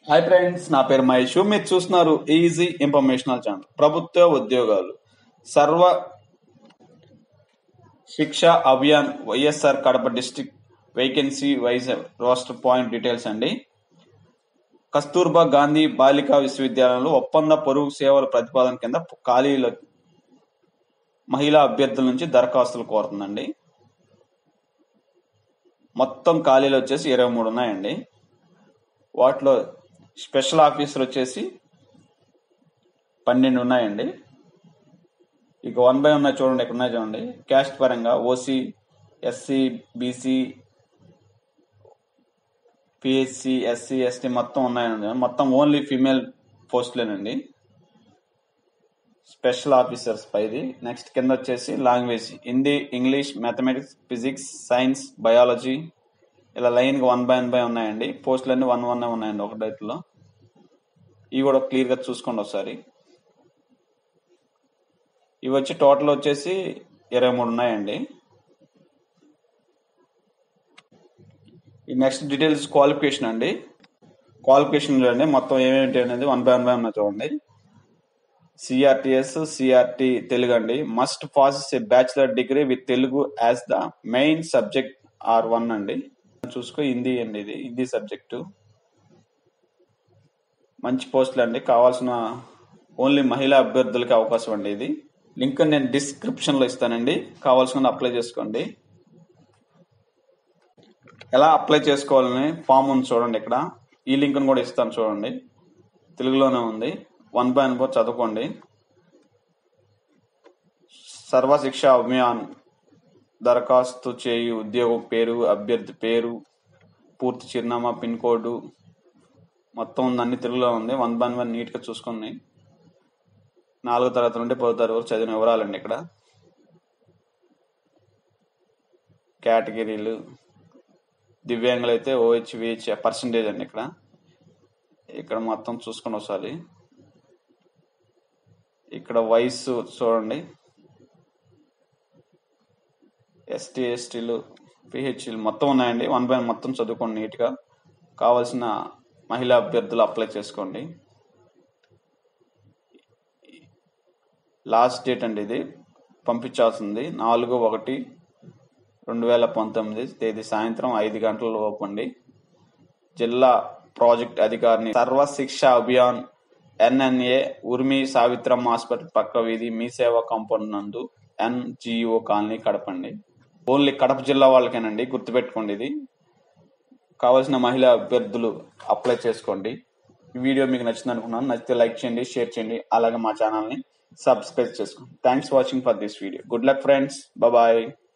hi friends నా పేరు మహేష్ మీరు చూస్తున్నారు ఈజీ ఇన్ఫర్మేషనల్ ఛానల్ ప్రభుత్వ ఉద్యోగాలు Sarva Shiksha Abhiyan YSR Kadapa district vacancy wise roster point details అండి కస్తూర్బా గాంధీ బాలికా విశ్వవిద్యాలయంలో ఒప్పంద పొరుగు సేవల ప్రతిపాదన కింద ఖాళీల మహిళా అభ్యర్థుల నుంచి దరఖాస్తులు కోరుతుందండి మొత్తం ఖాళీలు వచ్చేసి ఇరవై మూడు ఉన్నాయండి వాటిలో స్పెషల్ ఆఫీసర్ వచ్చేసి పన్నెండు ఉన్నాయండి ఇక వన్ బై ఉన్నాయి చూడండి ఇక్కడ ఉన్నాయి చూడండి క్యాస్ట్ పరంగా OC SC BC PHC SC ST మొత్తం ఉన్నాయండి మొత్తం ఓన్లీ ఫీమేల్ పోస్టులేనండి స్పెషల్ ఆఫీసర్స్ పైది నెక్స్ట్ కింద వచ్చేసి language Hindi English mathematics physics science biology ఇలా line one by one by ఉన్నాయండి పోస్టులు అన్ని వన్ వన్ ఉన్నాయండి ఒక డేట్లో ఇవి కూడా క్లియర్ గా చూసుకోండి ఒకసారి ఇవి వచ్చి టోటల్ వచ్చేసి ఇరవై మూడు ఉన్నాయండి ఈ నెక్స్ట్ డీటెయిల్స్ క్వాలిఫికేషన్ అండి క్వాలిఫికేషన్ చూడండి మొత్తం ఏమేమిటి అనేది వన్ బై వన్ బై ఉన్నాయి చూడండి సిఆర్టిఎస్ సిఆర్టి తెలుగు అండి must pass a bachelor degree with Telugu as the main subject or one అండి చూసుకో హిందీ అండి ఇది హిందీ సబ్జెక్టు మంచి పోస్టులు అండి కావాల్సిన ఓన్లీ మహిళా అభ్యర్థులకి అవకాశం అండి ఇది లింక్ నేను డిస్క్రిప్షన్ లో ఇస్తానండి కావాల్సిన అప్లై చేసుకోండి ఎలా అప్లై చేసుకోవాలని ఫామ్ ఉంది చూడండి ఇక్కడ ఈ లింక్ కూడా ఇస్తాను చూడండి తెలుగులోనే ఉంది వన్ బై వన్ చదువుకోండి సర్వశిక్ష అభియాన్ దరఖాస్తు చేయు ఉద్యోగం పేరు అభ్యర్థి పేరు పూర్తి చిరునామా పిన్ కోడ్ మొత్తం ఉంది అన్ని తెలుగులో ఉంది వన్ బై వన్ నీట్ గా చూసుకోండి నాలుగో తరగతి నుండి పదో తరగతి వరకు చదివిన వివరాలండి ఇక్కడ కేటగిరీలు దివ్యాంగులు అయితే ఓహెచ్ విహెచ్ పర్సంటేజ్ అండి ఇక్కడ ఇక్కడ మొత్తం చూసుకొని ఒకసారి ఇక్కడ వయసు చూడండి ఎస్టీ ఎస్టీలు పిహెచ్లు మొత్తం ఉన్నాయండి వన్ బై మొత్తం చదువుకోండి నీట్గా కావాల్సిన మహిళా అభ్యర్థులు అప్లై చేసుకోండి లాస్ట్ డేట్ అండి ఇది పంపించాల్సింది నాలుగు ఒకటి రెండు వేల పంతొమ్మిది తేదీ సాయంత్రం ఐదు గంటల లోపు అండి జిల్లా ప్రాజెక్ట్ అధికారిని సర్వ శిక్ష అభియాన్ ఎన్ఎన్ఏ ఉర్మి సావిత్రమ్మ హాస్పిటల్ పక్క వీధి మీ సేవా కాంపౌండ్ నందు ఎన్జిఓ కాలనీ కడపండి ఓన్లీ కడప జిల్లా వాళ్ళకేనండి గుర్తుపెట్టుకోండి ఇది కావాల్సిన మహిళా అభ్యర్థులు అప్లై చేసుకోండి ఈ వీడియో మీకు నచ్చింది అనుకున్నాను నచ్చితే లైక్ చేయండి షేర్ చేయండి అలాగే మా ఛానల్ని సబ్స్క్రైబ్ చేసుకోండి thanks watching for this video good luck friends bye